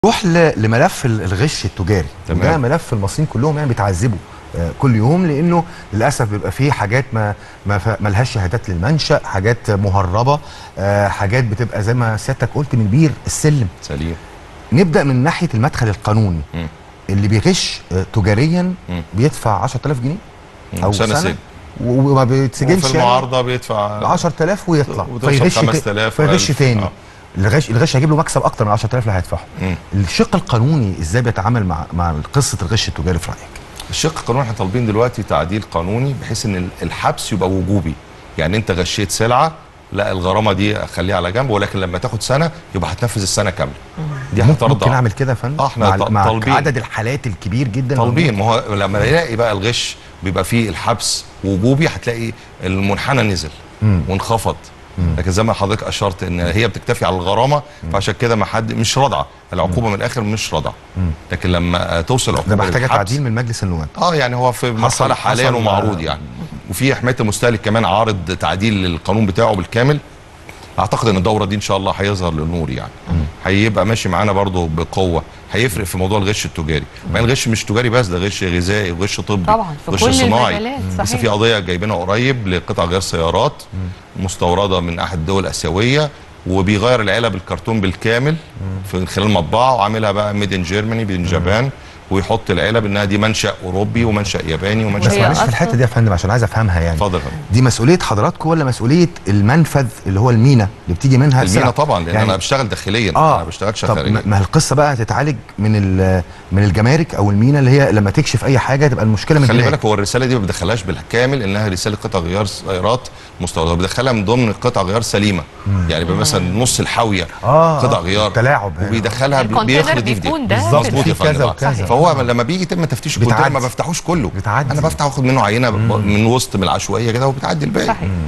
روح ل- لملف ال- الغش التجاري تمام. وده ملف المصريين كلهم يعني بيتعذبوا آه، كل يوم لانه للاسف بيبقى فيه حاجات ما ما ف- ملهاش شهادات للمنشا حاجات مهربه آه، حاجات بتبقى زي ما سيادتك قلت من بير السلم سليم نبدا من ناحيه المدخل القانوني مم. اللي بيغش آه، تجاريا مم. بيدفع 10000 جنيه مم. او سنة سنه سجن. و- وما بيتسجنش وفي المعارضه بيدفع 10000 ويطلع وتوصل فيغش تا- 5000 فيغش و1000. تاني آه. الغش الغش هيجيب له مكسب اكتر من 10000 اللي هيدفعه مم. الشق القانوني ازاي بيتعامل مع مع قصه الغش التجاري في رايك الشق القانوني احنا طالبين دلوقتي تعديل قانوني بحيث ان الحبس يبقى وجوبي يعني انت غشيت سلعه لا الغرامه دي خليها على جنب ولكن لما تاخد سنه يبقى هتنفذ السنه كامله دي هترضى ممكن اعمل كده يا فندم آه، إحنا مع, ط- مع طالبين. عدد الحالات الكبير جدا طالبين ما هو لما يلاقي بقى الغش بيبقى فيه الحبس وجوبي هتلاقي المنحنى نزل مم. وانخفض لكن زي ما حضرتك اشرت ان هي بتكتفي على الغرامه فعشان كده ما حد مش رادعه العقوبه من الاخر مش رادعه لكن لما آه، توصل ده عقوبه محتاجه للحبس- تعديل من مجلس النواب اه يعني هو في مرحله حاليا حصل- ومعروض يعني وفي حمايه المستهلك كمان عارض تعديل للقانون بتاعه بالكامل اعتقد ان الدوره دي ان شاء الله هيظهر للنور يعني هيبقى ماشي معانا برضه بقوه هيفرق في موضوع الغش التجاري ما الغش مش تجاري بس ده غش غذائي وغش طبي طبعا في غش كل صناعي المجالات لسه صحيح في قضيه جايبينها قريب لقطع غيار سيارات مستورده من احد الدول الاسيويه وبيغير العلب الكرتون بالكامل في خلال مطبعه وعاملها بقى ميد ان جيرماني ميد ان جابان ويحط العلب انها دي منشا اوروبي ومنشا ياباني ومنشا بس هي معلش في أصلاً- الحته دي يا فندم عشان عايز افهمها يعني اتفضل يا فندم. دي مسؤوليه حضراتكم ولا مسؤوليه المنفذ اللي هو المينا اللي بتيجي منها المينا السلع؟ طبعا لان يعني انا بشتغل داخليا اه انا ما بشتغلش طب خارجيا ما ما القصه بقى هتتعالج من ال- من الجمارك او المينا اللي هي لما تكشف اي حاجه تبقى المشكله من خلي هناك. بالك هو الرساله دي ما بدخلهاش بالكامل انها رساله قطع غيار سيارات مستورده بدخلها من ضمن قطع غيار سليمه يعني يبقى مثلا نص الحاويه آه، قطع آه، غير تلاعب هنا. وبيدخلها بي- الكونتينر بيخلط دي في دي بيكون ده بالظبط، مظبوط يا في كذا فندم وكذا. فهو لما بيجي يتم تفتيش الكونتينر بتعدي. ما بفتحوش كله بتعدي. انا بفتح واخد منه عينه ب- من وسط من العشوائيه كده وبتعدي الباقي صحيح